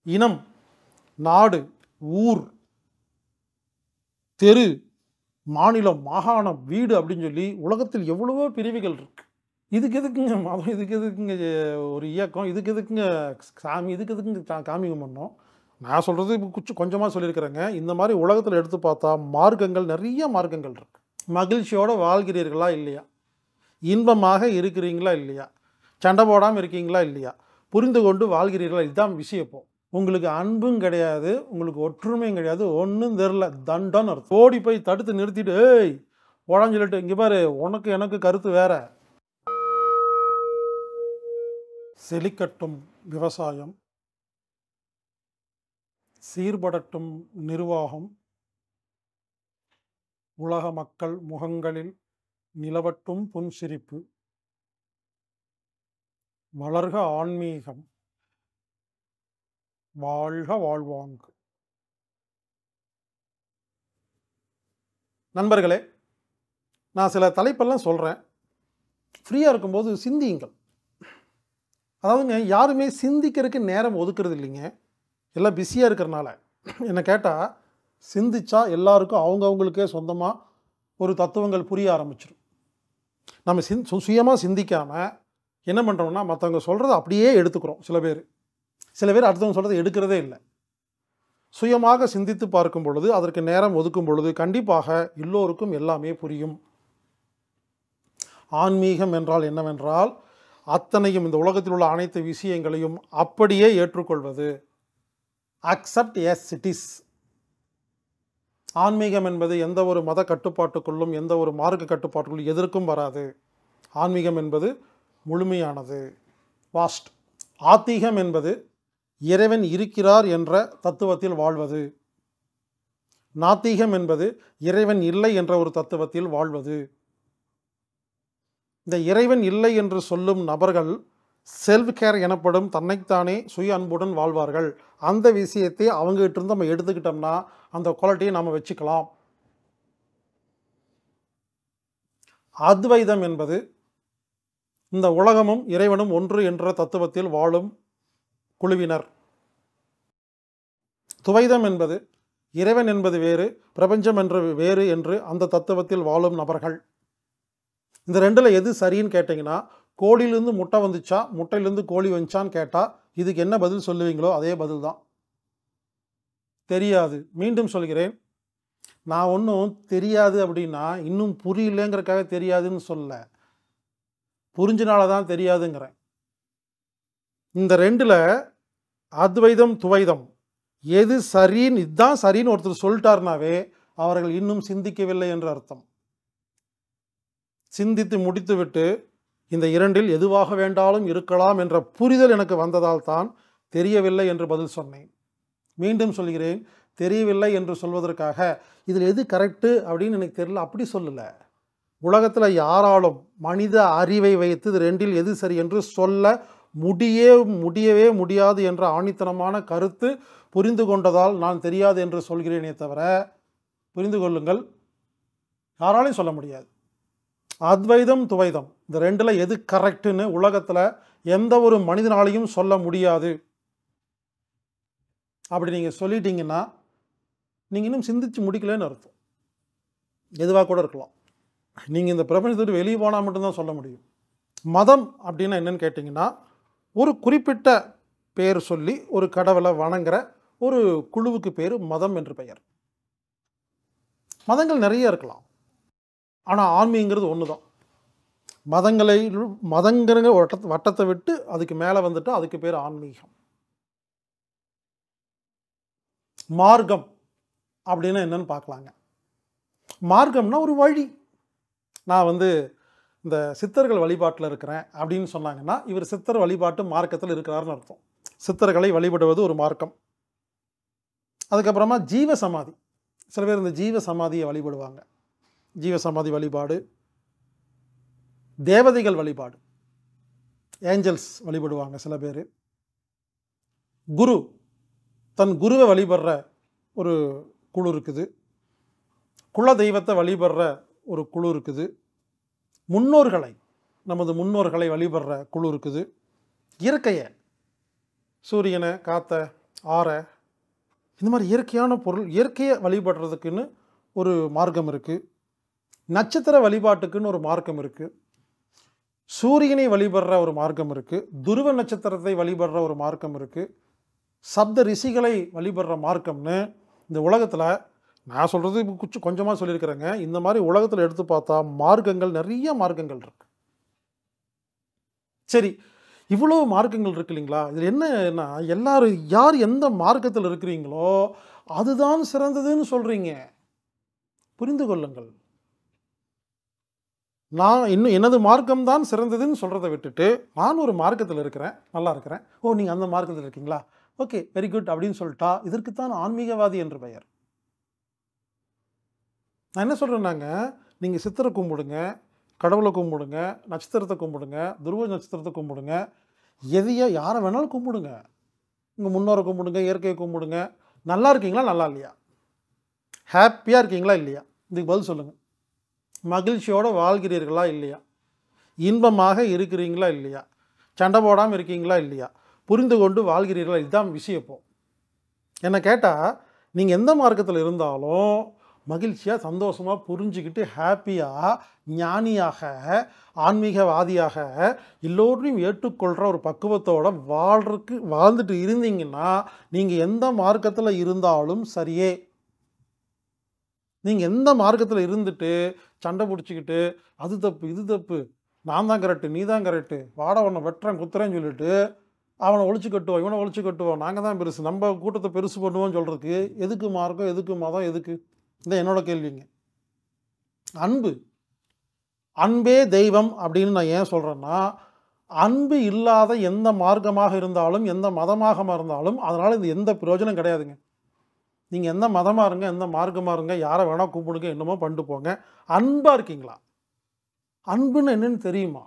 இனம் நாடு ஊர் தெரு மாநிலம் மாகாணம் வீடு அப்படின்னு சொல்லி உலகத்தில் எவ்வளவோ பிரிவுகள் இருக்கு இதுக்கு எதுக்குங்க மதம் இதுக்கு எதுக்குங்க ஒரு இயக்கம் இதுக்கு எதுக்குங்க சாமி இதுக்கு எதுக்குங்க கா- காமியம் பண்ணோம் நான் சொல்கிறது கொஞ்சம் கொஞ்சமாக சொல்லியிருக்கிறேங்க இந்த மாதிரி உலகத்தில் எடுத்து பார்த்தா மார்க்கங்கள் நிறைய மார்க்கங்கள் இருக்கு மகிழ்ச்சியோட வாழ்கிறீர்களா இல்லையா இன்பமாக இருக்கிறீங்களா இல்லையா சண்டை போடாமல் இருக்கீங்களா இல்லையா புரிந்து கொண்டு வாழ்கிறீர்களா இதுதான் விஷயம் இப்போ உங்களுக்கு அன்பும் கிடையாது உங்களுக்கு ஒற்றுமையும் கிடையாது ஒன்றும் தெரில தண்டன்னு அர்த்தம் ஓடி போய் தடுத்து நிறுத்திட்டு ஏய் உடஞ்சு சொல்லிட்டு இங்கே பாரு உனக்கு எனக்கு கருத்து வேற செழிக்கட்டும் விவசாயம் சீர்படட்டும் நிர்வாகம் உலக மக்கள் முகங்களில் நிலவட்டும் புன்சிரிப்பு வளர்க ஆன்மீகம் வாழ்க வாழ்வாங்கு நண்பர்களே நான் சில தலைப்பெல்லாம் சொல்கிறேன் ஃப்ரீயாக இருக்கும்போது சிந்தியுங்கள் அதாவதுங்க யாருமே சிந்திக்கிறதுக்கு நேரம் ஒதுக்குறது இல்லைங்க எல்லாம் பிஸியாக இருக்கிறனால என்னை கேட்டால் சிந்திச்சா எல்லாருக்கும் அவங்கவுங்களுக்கே சொந்தமாக ஒரு தத்துவங்கள் புரிய ஆரம்பிச்சிடும் நம்ம சிந் சு- சுயமா சிந்திக்காமல் என்ன பண்ணுறோம்னா மற்றவங்க சொல்கிறத அப்படியே எடுத்துக்கிறோம் சில பேர் சில பேர் அடுத்தவங்க சொல்கிறத எடுக்கிறதே இல்லை சுயமாக சிந்தித்து பார்க்கும் பொழுது அதற்கு நேரம் ஒதுக்கும் பொழுது கண்டிப்பாக எல்லோருக்கும் எல்லாமே புரியும் ஆன்மீகம் என்றால் என்னவென்றால் அத்தனையும் இந்த உலகத்தில் உள்ள அனைத்து விஷயங்களையும் அப்படியே ஏற்றுக்கொள்வது அக்செப்ட் எஸ் இஸ் ஆன்மீகம் என்பது எந்த ஒரு மத கட்டுப்பாட்டுக்குள்ளும் எந்த ஒரு மார்க்க கட்டுப்பாட்டுக்குள்ளும் எதற்கும் வராது ஆன்மீகம் என்பது முழுமையானது வாஸ்ட் ஆத்திகம் என்பது இறைவன் இருக்கிறார் என்ற தத்துவத்தில் வாழ்வது நாத்திகம் என்பது இறைவன் இல்லை என்ற ஒரு தத்துவத்தில் வாழ்வது இந்த இறைவன் இல்லை என்று சொல்லும் நபர்கள் செல்ஃப் கேர் எனப்படும் தன்னைத்தானே சுய அன்புடன் வாழ்வார்கள் அந்த விஷயத்தை அவங்ககிட்ட இருந்து நம்ம எடுத்துக்கிட்டோம்னா அந்த குவாலிட்டியை நம்ம வச்சுக்கலாம் அத்வைதம் என்பது இந்த உலகமும் இறைவனும் ஒன்று என்ற தத்துவத்தில் வாழும் குழுவினர் துவைதம் என்பது இறைவன் என்பது வேறு பிரபஞ்சம் என்று வேறு என்று அந்த தத்துவத்தில் வாழும் நபர்கள் இந்த ரெண்டில் எது சரின்னு கேட்டிங்கன்னா கோழியிலேருந்து முட்டை வந்துச்சா முட்டையிலேருந்து கோழி வந்துச்சான்னு கேட்டால் இதுக்கு என்ன பதில் சொல்லுவீங்களோ அதே பதில் தான் தெரியாது மீண்டும் சொல்கிறேன் நான் ஒன்றும் தெரியாது அப்படின்னா இன்னும் புரியலங்கிறக்காக தெரியாதுன்னு சொல்ல புரிஞ்சனால தான் தெரியாதுங்கிறேன் இந்த ரெண்டில் அத்வைதம் துவைதம் எது சரின்னு இதுதான் சரின்னு ஒருத்தர் சொல்லிட்டாருனாவே அவர்கள் இன்னும் சிந்திக்கவில்லை என்று அர்த்தம் சிந்தித்து முடித்துவிட்டு இந்த இரண்டில் எதுவாக வேண்டாலும் இருக்கலாம் என்ற புரிதல் எனக்கு வந்ததால் தான் தெரியவில்லை என்று பதில் சொன்னேன் மீண்டும் சொல்கிறேன் தெரியவில்லை என்று சொல்வதற்காக இதில் எது கரெக்டு அப்படின்னு எனக்கு தெரியல அப்படி சொல்லலை உலகத்தில் யாராலும் மனித அறிவை வைத்து இது ரெண்டில் எது சரி என்று சொல்ல முடியே முடியவே முடியாது என்ற ஆணித்தனமான கருத்து புரிந்து கொண்டதால் நான் தெரியாது என்று சொல்கிறேனே தவிர புரிந்து கொள்ளுங்கள் யாராலையும் சொல்ல முடியாது அத்வைதம் துவைதம் இந்த ரெண்டில் எது கரெக்டுன்னு உலகத்தில் எந்த ஒரு மனிதனாலையும் சொல்ல முடியாது அப்படி நீங்கள் சொல்லிட்டீங்கன்னா நீங்கள் இன்னும் சிந்திச்சு முடிக்கலன்னு அர்த்தம் எதுவாக கூட இருக்கலாம் நீங்கள் இந்த பிரபஞ்சத்தை விட்டு வெளியே போனால் மட்டும்தான் சொல்ல முடியும் மதம் அப்படின்னா என்னன்னு கேட்டிங்கன்னா ஒரு குறிப்பிட்ட பேர் சொல்லி ஒரு கடவுளை வணங்குற ஒரு குழுவுக்கு பேர் மதம் என்று பெயர் மதங்கள் நிறைய இருக்கலாம் ஆனால் ஆன்மீகங்கிறது ஒன்று தான் மதங்களை மதங்கிற வட்ட வட்டத்தை விட்டு அதுக்கு மேலே வந்துட்டு அதுக்கு பேர் ஆன்மீகம் மார்க்கம் அப்படின்னா என்னன்னு பார்க்கலாங்க மார்க்கம்னா ஒரு வழி நான் வந்து இந்த சித்தர்கள் வழிபாட்டில் இருக்கிறேன் அப்படின்னு சொன்னாங்கன்னா இவர் சித்தர் வழிபாட்டு மார்க்கத்தில் இருக்கிறாருன்னு அர்த்தம் சித்தர்களை வழிபடுவது ஒரு மார்க்கம் அதுக்கப்புறமா ஜீவ சமாதி சில பேர் இந்த ஜீவ சமாதியை வழிபடுவாங்க ஜீவ சமாதி வழிபாடு தேவதைகள் வழிபாடு ஏஞ்சல்ஸ் வழிபடுவாங்க சில பேர் குரு தன் குருவை வழிபடுற ஒரு குழு இருக்குது குல தெய்வத்தை வழிபடுற ஒரு குழு இருக்குது முன்னோர்களை நமது முன்னோர்களை வழிபடுற குழு இருக்குது இயற்கையை சூரியனை காற்றை ஆரை இந்த மாதிரி இயற்கையான பொருள் இயற்கையை வழிபடுறதுக்குன்னு ஒரு மார்க்கம் இருக்குது நட்சத்திர வழிபாட்டுக்குன்னு ஒரு மார்க்கம் இருக்குது சூரியனை வழிபடுற ஒரு மார்க்கம் இருக்குது துருவ நட்சத்திரத்தை வழிபடுற ஒரு மார்க்கம் இருக்குது சப்த ரிஷிகளை வழிபடுற மார்க்கம்னு இந்த உலகத்தில் நான் சொல்கிறது கொஞ்சம் கொஞ்சமாக சொல்லியிருக்கிறேங்க இந்த மாதிரி உலகத்தில் எடுத்து பார்த்தா மார்க்கங்கள் நிறைய மார்க்கங்கள் இருக்கு சரி இவ்வளோ மார்க்கங்கள் இருக்கு இல்லைங்களா இதில் என்னன்னா எல்லாரும் யார் எந்த மார்க்கத்தில் இருக்கிறீங்களோ அதுதான் சிறந்ததுன்னு சொல்கிறீங்க புரிந்து கொள்ளுங்கள் நான் இன்னும் எனது மார்க்கம் தான் சிறந்ததுன்னு சொல்கிறத விட்டுட்டு நான் ஒரு மார்க்கத்தில் இருக்கிறேன் நல்லா இருக்கிறேன் ஓ நீங்கள் அந்த மார்க்கத்தில் இருக்கீங்களா ஓகே வெரி குட் அப்படின்னு சொல்லிட்டா இதற்குத்தான் ஆன்மீகவாதி என்று பெயர் நான் என்ன சொல்கிறேன்னாங்க நீங்கள் சித்தரை கும்பிடுங்க கடவுளை கும்பிடுங்க நட்சத்திரத்தை கும்பிடுங்க துருவ நட்சத்திரத்தை கும்பிடுங்க எதையோ யாரை வேணாலும் கும்பிடுங்க உங்கள் முன்னோரை கும்பிடுங்க இயற்கையை கும்பிடுங்க நல்லா இருக்கீங்களா நல்லா இல்லையா ஹாப்பியாக இருக்கீங்களா இல்லையா இதுக்கு பதில் சொல்லுங்கள் மகிழ்ச்சியோடு வாழ்கிறீர்களா இல்லையா இன்பமாக இருக்கிறீங்களா இல்லையா சண்டை போடாமல் இருக்கீங்களா இல்லையா புரிந்து கொண்டு வாழ்கிறீர்களா இதுதான் விஷயம் இப்போ என்னை கேட்டால் நீங்கள் எந்த மார்க்கத்தில் இருந்தாலும் மகிழ்ச்சியாக சந்தோஷமாக புரிஞ்சுக்கிட்டு ஹாப்பியாக ஞானியாக ஆன்மீகவாதியாக எல்லோரையும் ஏற்றுக்கொள்கிற ஒரு பக்குவத்தோட வாழ்றதுக்கு வாழ்ந்துட்டு இருந்தீங்கன்னா நீங்கள் எந்த மார்க்கத்தில் இருந்தாலும் சரியே நீங்கள் எந்த மார்க்கத்தில் இருந்துட்டு சண்டை பிடிச்சிக்கிட்டு அது தப்பு இது தப்பு நான் தான் கரெக்டு நீ தான் கரெக்டு வாட உன்னை வெட்டுறேன் குத்துறேன்னு சொல்லிட்டு அவனை ஒழிச்சு கட்டுவோம் இவனை ஒழிச்சு கட்டுவோம் நாங்கள் தான் பெருசு நம்ம கூட்டத்தை பெருசு பண்ணுவோம்னு சொல்கிறதுக்கு எதுக்கு மார்க்கம் எதுக்கு மதம் எதுக்கு இந்த என்னோட கேள்விங்க அன்பு அன்பே தெய்வம் அப்படின்னு நான் ஏன் சொல்கிறேன்னா அன்பு இல்லாத எந்த மார்க்கமாக இருந்தாலும் எந்த மதமாக இருந்தாலும் அதனால் இது எந்த பிரயோஜனம் கிடையாதுங்க நீங்கள் எந்த மதமாக இருங்க எந்த மார்க்கமாக இருங்க யாரை வேணால் கூப்பிடுங்க என்னமோ பண்ணிட்டு போங்க அன்பாக இருக்கீங்களா அன்புன்னு என்னன்னு தெரியுமா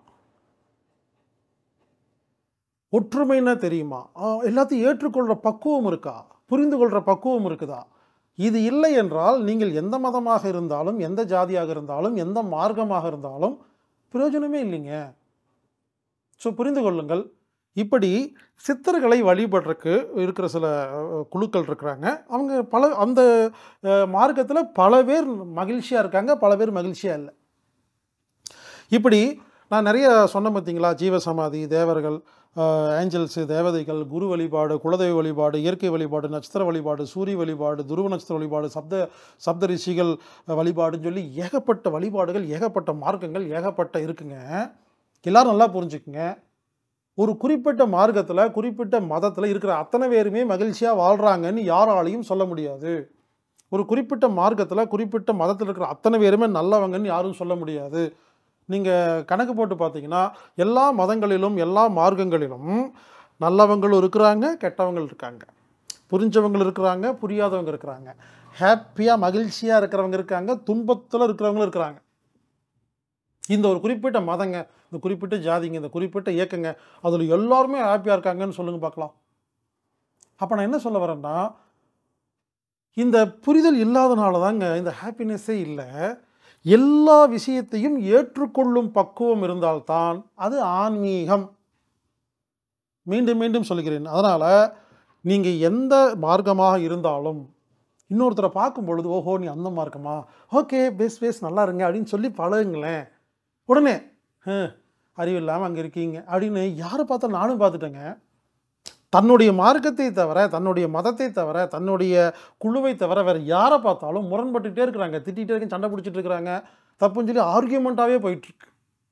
ஒற்றுமைன்னா தெரியுமா ஆ, எல்லாத்தையும் ஏற்றுக்கொள்கிற பக்குவம் இருக்கா புரிந்து கொள்கிற பக்குவம் இருக்குதா இது இல்லை என்றால் நீங்கள் எந்த மதமாக இருந்தாலும் எந்த ஜாதியாக இருந்தாலும் எந்த மார்க்கமாக இருந்தாலும் பிரயோஜனமே இல்லைங்க ஸோ புரிந்து கொள்ளுங்கள் இப்படி சித்தர்களை வழிபடுறதுக்கு இருக்கிற சில அஹ், குழுக்கள் இருக்கிறாங்க அவங்க பல அந்த மார்க்கத்தில் பல பேர் மகிழ்ச்சியாக இருக்காங்க பல பேர் மகிழ்ச்சியாக இல்லை இப்படி நான் நிறைய சொன்ன பார்த்தீங்களா ஜீவசமாதி தேவர்கள் ஏஞ்சல்ஸு தேவதைகள் குரு வழிபாடு குலதெய்வ வழிபாடு இயற்கை வழிபாடு நட்சத்திர வழிபாடு சூரிய வழிபாடு துருவ நட்சத்திர வழிபாடு சப்த சப்த ரிஷிகள் வழிபாடுன்னு சொல்லி ஏகப்பட்ட வழிபாடுகள் ஏகப்பட்ட மார்க்கங்கள் ஏகப்பட்ட இருக்குங்க எல்லாரும் நல்லா புரிஞ்சுக்குங்க ஒரு குறிப்பிட்ட மார்க்கத்தில் குறிப்பிட்ட மதத்தில் இருக்கிற அத்தனை பேருமே மகிழ்ச்சியாக வாழ்கிறாங்கன்னு யாராலையும் சொல்ல முடியாது ஒரு குறிப்பிட்ட மார்க்கத்தில் குறிப்பிட்ட மதத்தில் இருக்கிற அத்தனை பேருமே நல்லவங்கன்னு யாரும் சொல்ல முடியாது நீங்கள் கணக்கு போட்டு பார்த்தீங்கன்னா எல்லா மதங்களிலும் எல்லா மார்க்கங்களிலும் நல்லவங்களும் இருக்கிறாங்க கெட்டவங்கள் இருக்காங்க புரிஞ்சவங்க இருக்கிறாங்க புரியாதவங்க இருக்கிறாங்க ஹாப்பியாக மகிழ்ச்சியாக இருக்கிறவங்க இருக்காங்க துன்பத்தில் இருக்கிறவங்களும் இருக்கிறாங்க இந்த ஒரு குறிப்பிட்ட மதங்க இந்த குறிப்பிட்ட ஜாதிங்க இந்த குறிப்பிட்ட இயக்கங்க அதில் எல்லாருமே ஹாப்பியாக இருக்காங்கன்னு சொல்லுங்க பார்க்கலாம் அப்போ நான் என்ன சொல்ல வரேன்னா இந்த புரிதல் இல்லாதனால தாங்க இந்த ஹாப்பினஸ்ஸே இல்லை எல்லா விஷயத்தையும் ஏற்றுக்கொள்ளும் பக்குவம் இருந்தால்தான் அது ஆன்மீகம் மீண்டும் மீண்டும் சொல்கிறேன் அதனால் நீங்கள் எந்த மார்க்கமாக இருந்தாலும் இன்னொருத்தரை பார்க்கும் பொழுது ஓஹோ நீ அந்த மார்க்கமா ஓகே பேஸ் பேஸ் நல்லா இருங்க அப்படின்னு சொல்லி பழகுங்களேன் உடனே "ஹம், அறிவு இல்லாமல் அங்கே இருக்கீங்க அப்படின்னு யாரை பார்த்தா நானும் பார்த்துட்டேங்க தன்னுடைய மார்க்கத்தை தவிர தன்னுடைய மதத்தை தவிர தன்னுடைய குழுவை தவிர வேறு யாரை பார்த்தாலும் முரண்பட்டுக்கிட்டே இருக்கிறாங்க திட்டிகிட்டே இருக்க சண்டை பிடிச்சிட்டு இருக்கிறாங்க தப்புன்னு சொல்லி ஆர்கியூமெண்ட்டாகவே போயிட்டுருக்கு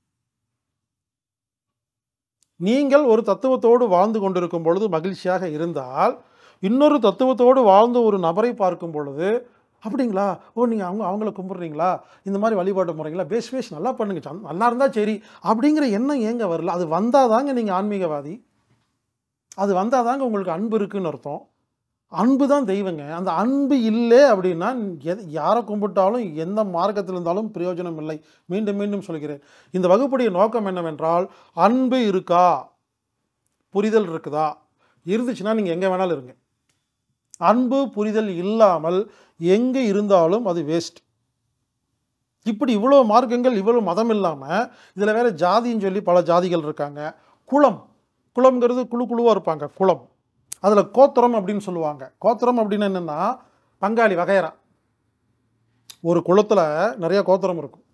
நீங்கள் ஒரு தத்துவத்தோடு வாழ்ந்து கொண்டிருக்கும் பொழுது மகிழ்ச்சியாக இருந்தால் இன்னொரு தத்துவத்தோடு வாழ்ந்த ஒரு நபரை பார்க்கும் பொழுது அப்படிங்களா ஓ நீங்கள் அவங்க அவங்கள கும்பிட்றீங்களா இந்த மாதிரி வழிபாட்டு முறைங்களா பேஸ் பேஸ் நல்லா பண்ணுங்க சந் நல்லா இருந்தால் சரி அப்படிங்கிற எண்ணம் ஏங்க வரல அது வந்தால் தாங்க நீங்கள் ஆன்மீகவாதி அது வந்தால் தாங்க உங்களுக்கு அன்பு இருக்குன்னு அர்த்தம் அன்பு தான் தெய்வங்க அந்த அன்பு இல்லை அப்படின்னா எது யாரை கும்பிட்டாலும் எந்த மார்க்கத்தில் இருந்தாலும் பிரயோஜனம் இல்லை மீண்டும் மீண்டும் சொல்கிறேன் இந்த வகுப்புடைய நோக்கம் என்னவென்றால் அன்பு இருக்கா புரிதல் இருக்குதா இருந்துச்சுன்னா நீங்கள் எங்கே வேணாலும் இருங்க அன்பு புரிதல் இல்லாமல் எங்கே இருந்தாலும் அது வேஸ்ட் இப்படி இவ்வளோ மார்க்கங்கள் இவ்வளோ மதம் இல்லாமல் இதில் வேற ஜாதின்னு சொல்லி பல ஜாதிகள் இருக்காங்க குலம் குலம்ங்கிறது குழு குழுவாக இருப்பாங்க குலம் அதில் கோத்திரம் அப்படின்னு சொல்லுவாங்க கோத்திரம் அப்படின்னு என்னென்னா பங்காளி வகையறா ஒரு குளத்தில் நிறைய கோத்திரம் இருக்கும்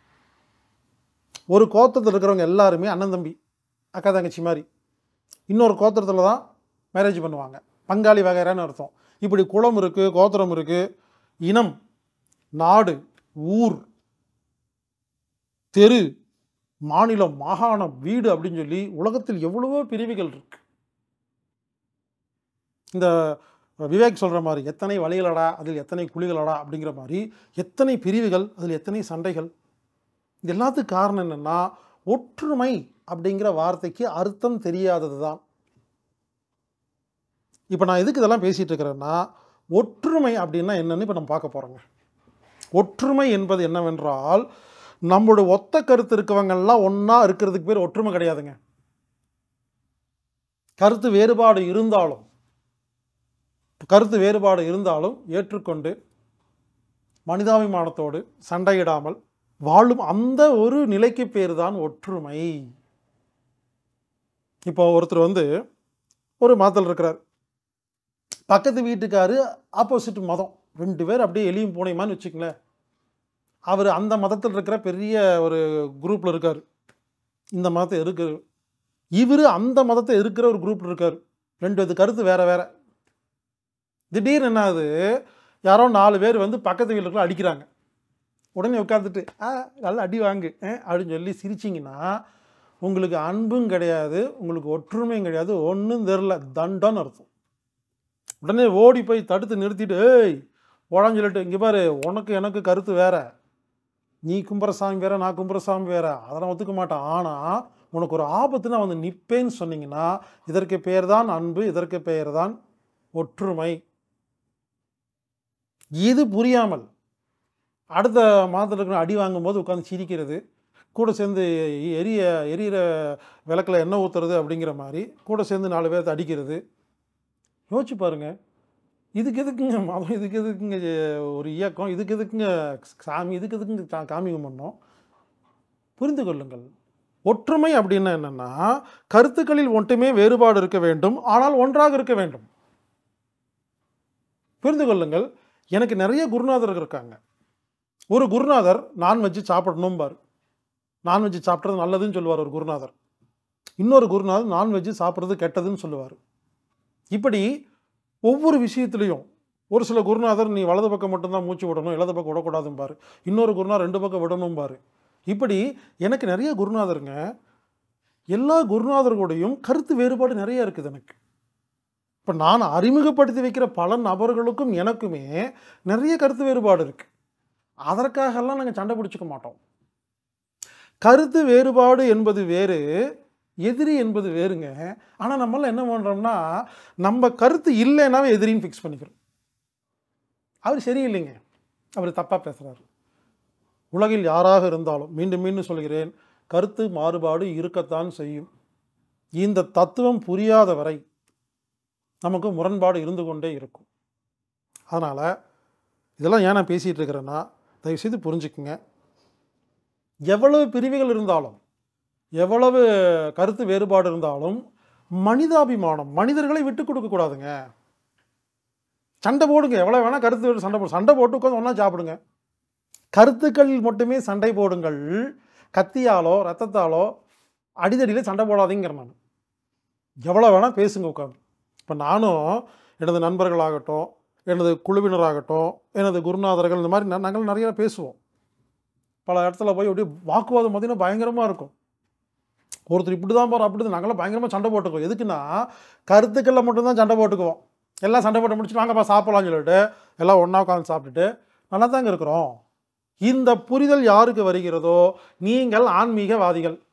ஒரு கோத்திரத்தில் இருக்கிறவங்க எல்லாருமே அண்ணன் தம்பி அக்கா தங்கச்சி மாதிரி இன்னொரு கோத்திரத்தில் தான் மேரேஜ் பண்ணுவாங்க பங்காளி வகையறான்னு அர்த்தம் இப்படி குளம் இருக்குது கோத்திரம் இருக்குது இனம் நாடு ஊர் தெரு மாநிலம் மாகாணம் வீடு அப்படின்னு சொல்லி உலகத்தில் எவ்வளவோ பிரிவுகள் இருக்கு இந்த விவேக் சொல்கிற மாதிரி எத்தனை வழிகளடா அதில் எத்தனை குழிகளடா அப்படிங்கிற மாதிரி எத்தனை பிரிவுகள் அதில் எத்தனை சண்டைகள் இது எல்லாத்துக்கும் காரணம் என்னென்னா ஒற்றுமை அப்படிங்கிற வார்த்தைக்கு அர்த்தம் தெரியாதது தான் இப்போ நான் எதுக்கு இதெல்லாம் பேசிகிட்டு இருக்கிறேன்னா ஒற்றுமை அப்படின்னா என்னன்னு இப்போ நம்ம பார்க்க போகிறோங்க ஒற்றுமை என்பது என்னவென்றால் நம்மளுடைய ஒத்த கருத்து இருக்கவங்கெல்லாம் ஒன்றா இருக்கிறதுக்கு பேர் ஒற்றுமை கிடையாதுங்க கருத்து வேறுபாடு இருந்தாலும் கருத்து வேறுபாடு இருந்தாலும் ஏற்றுக்கொண்டு மனிதாபிமானத்தோடு சண்டையிடாமல் வாழும் அந்த ஒரு நிலைக்கு பேர் தான் ஒற்றுமை இப்போ ஒருத்தர் வந்து ஒரு மதத்தில் இருக்கிறார் பக்கத்து வீட்டுக்காரு ஆப்போசிட் மதம் ரெண்டு பேர் அப்படியே எலியும் பூனையுமான்னு வச்சுங்களேன் அவர் அந்த மதத்தில் இருக்கிற பெரிய ஒரு குரூப்பில் இருக்கார் இந்த மதத்தை இருக்கிற இவர் அந்த மதத்தை இருக்கிற ஒரு குரூப்பில் இருக்கார் ரெண்டு இது கருத்து வேற வேற திடீர்னு என்ன ஆகுது யாரோ நாலு பேர் வந்து பக்கத்து வீட்டுக்குள்ள அடிக்கிறாங்க உடனே உட்காந்துட்டு ஆ நல்லா அடி வாங்கு ஆ, அப்படின்னு சொல்லி சிரிச்சிங்கன்னா உங்களுக்கு அன்பும் கிடையாது உங்களுக்கு ஒற்றுமையும் கிடையாது ஒன்றும் தெரில தண்டம்னு அர்த்தம் உடனே ஓடி போய் தடுத்து நிறுத்திட்டு ஏய் உடஞ்சு சொல்லிட்டு இங்கே பாரு உனக்கு எனக்கு கருத்து வேற நீ கும்புறசாமி வேற நான் கும்புறசாமி வேற அதெல்லாம் ஒத்துக்க மாட்டேன் ஆனால் உனக்கு ஒரு ஆபத்து நான் வந்து நிற்பேன்னு சொன்னீங்கன்னா இதற்கு பெயர் தான் அன்பு இதற்கு பெயர் தான் ஒற்றுமை இது புரியாமல் அடுத்த மாதத்தில் இருக்கிற அடி வாங்கும்போது உட்காந்து சிரிக்கிறது கூட சேர்ந்து எரிய எரியிற விளக்கில் எண்ணெய் ஊற்றுறது அப்படிங்கிற மாதிரி கூட சேர்ந்து நாலு பேர்த்த அடிக்கிறது யோசிச்சு பாருங்க இதுக்கு எதுக்குங்க மதம் இதுக்கு எதுக்குங்க ஒரு இயக்கம் இதுக்கு எதுக்குங்க சாமி இதுக்கு எதுக்குங்க கா- காமியம் பண்ணோம் புரிந்து கொள்ளுங்கள் ஒற்றுமை அப்படின்னா என்னன்னா கருத்துக்களில் ஒன்றுமே வேறுபாடு இருக்க வேண்டும் ஆனால் ஒன்றாக இருக்க வேண்டும் புரிந்து கொள்ளுங்கள் எனக்கு நிறைய குருநாதர்கள் இருக்காங்க ஒரு குருநாதர் நான்வெஜ் சாப்பிடணும்பார் நான்வெஜ் சாப்பிட்றது நல்லதுன்னு சொல்லுவார் ஒரு குருநாதர் இன்னொரு குருநாதர் நான்வெஜ் சாப்பிட்றது கெட்டதுன்னு சொல்லுவார் இப்படி ஒவ்வொரு விஷயத்துலையும் ஒரு சில குருநாதர் நீ வலது பக்கம் மட்டும்தான் மூச்சு விடணும் இடது பக்கம் விடக்கூடாதும்பாரு இன்னொரு குருநாதர் ரெண்டு பக்கம் விடணும்பாரு இப்படி எனக்கு நிறைய குருநாதருங்க எல்லா குருநாதர்களுடையும் கருத்து வேறுபாடு நிறைய இருக்குது எனக்கு இப்போ நான் அறிமுகப்படுத்தி வைக்கிற பல நபர்களுக்கும் எனக்குமே நிறைய கருத்து வேறுபாடு இருக்குது அதற்காகலாம் நாங்கள் சண்டை பிடிச்சிக்க மாட்டோம் கருத்து வேறுபாடு என்பது வேறு எதிரி என்பது வேறுங்க ஆனால் நம்மளாம் என்ன பண்ணுறோம்னா நம்ம கருத்து இல்லைன்னாவே எதிரின்னு ஃபிக்ஸ் பண்ணிக்கிறோம் அவர் சரியில்லைங்க அவர் தப்பாக பேசுகிறாரு உலகில் யாராக இருந்தாலும் மீண்டும் மீண்டும் சொல்கிறேன் கருத்து மாறுபாடு இருக்கத்தான் செய்யும் இந்த தத்துவம் புரியாத வரை நமக்கு முரண்பாடு இருந்து கொண்டே இருக்கும் அதனால் இதெல்லாம் ஏன் நான் பேசிகிட்டு இருக்கிறேன்னா தயவுசெய்து புரிஞ்சுக்குங்க எவ்வளவு பிரிவுகள் இருந்தாலும் எவ்வளவு கருத்து வேறுபாடு இருந்தாலும் மனிதாபிமானம் மனிதர்களை விட்டு கொடுக்கக்கூடாதுங்க சண்டை போடுங்க எவ்வளோ வேணால் கருத்து வேறு சண்டை போடு சண்டை போட்டு உட்காந்து ஒன்றா சாப்பிடுங்க கருத்துக்களில் மட்டுமே சண்டை போடுங்கள் கத்தியாலோ ரத்தத்தாலோ அடிதடியில் சண்டை போடாதீங்கிற நான் எவ்வளோ வேணால் பேசுங்க உட்காந்து இப்போ நானும் எனது நண்பர்களாகட்டும் எனது குழுவினராகட்டும் எனது குருநாதர்கள் இந்த மாதிரி நா- நாங்கள் நிறைய பேசுவோம் பல இடத்துல போய் அப்படியே வாக்குவாதம் பார்த்தீங்கன்னா பயங்கரமாக இருக்கும் ஒருத்தர் இப்படி தான் போகிறோம் அப்படி தான் நாங்களாம் பயங்கரமாக சண்டை போட்டுக்குவோம் எதுக்குன்னா கருத்துக்களில் மட்டும்தான் சண்டை போட்டுக்குவோம் எல்லாம் சண்டை போட்டு முடிச்சுட்டு வாங்கப்பா சாப்பிடலாம்னு சொல்லிட்டு எல்லாம் ஒன்றா உட்காந்து சாப்பிட்டுட்டு நல்லா தாங்க இருக்கிறோம் இந்த புரிதல் யாருக்கு வருகிறதோ நீங்கள் ஆன்மீகவாதிகள்